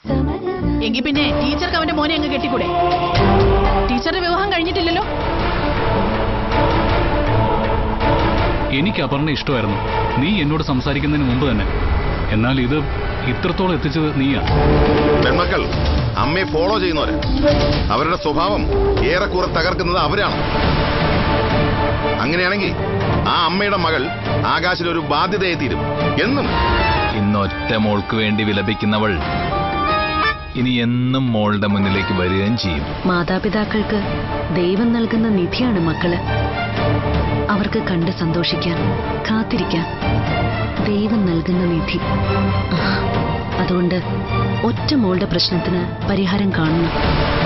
എങ്കിൽ പിന്നെ ടീച്ചർക്ക് അവന്റെ മോനെ അങ്ങ് കെട്ടിക്കൂടെ ടീച്ചറുടെ വിവാഹം കഴിഞ്ഞിട്ടില്ലല്ലോ എനിക്ക് അപർണ ഇഷ്ടമായിരുന്നു നീ എന്നോട് സംസാരിക്കുന്നതിന് മുമ്പ് തന്നെ എന്നാൽ ഇത് ഇത്രത്തോളം എത്തിച്ചത് നീയാ പെൺമക്കൾ അമ്മയെ ഫോളോ ചെയ്യുന്നവര് അവരുടെ സ്വഭാവം ഏറെക്കുറെ തകർക്കുന്നത് അവരാണ് അങ്ങനെയാണെങ്കിൽ ആ അമ്മയുടെ മകൾ ആകാശിൽ ഒരു ബാധ്യതയായി തീരും എന്നും ഇന്ന് ഒറ്റ മോൾക്ക് വേണ്ടി വിലപിക്കുന്നവൾ ഇനി എന്നും മോളുടെ മുന്നിലേക്ക് വരികയും ചെയ്യും മാതാപിതാക്കൾക്ക് ദൈവം നൽകുന്ന നിധിയാണ് മക്കള് അവർക്ക് കണ്ട് സന്തോഷിക്കാൻ കാത്തിരിക്കാൻ ദൈവം നൽകുന്ന നിധി ആ, അതുകൊണ്ട് ഒറ്റ മോളുടെ പ്രശ്നത്തിന് പരിഹാരം കാണണം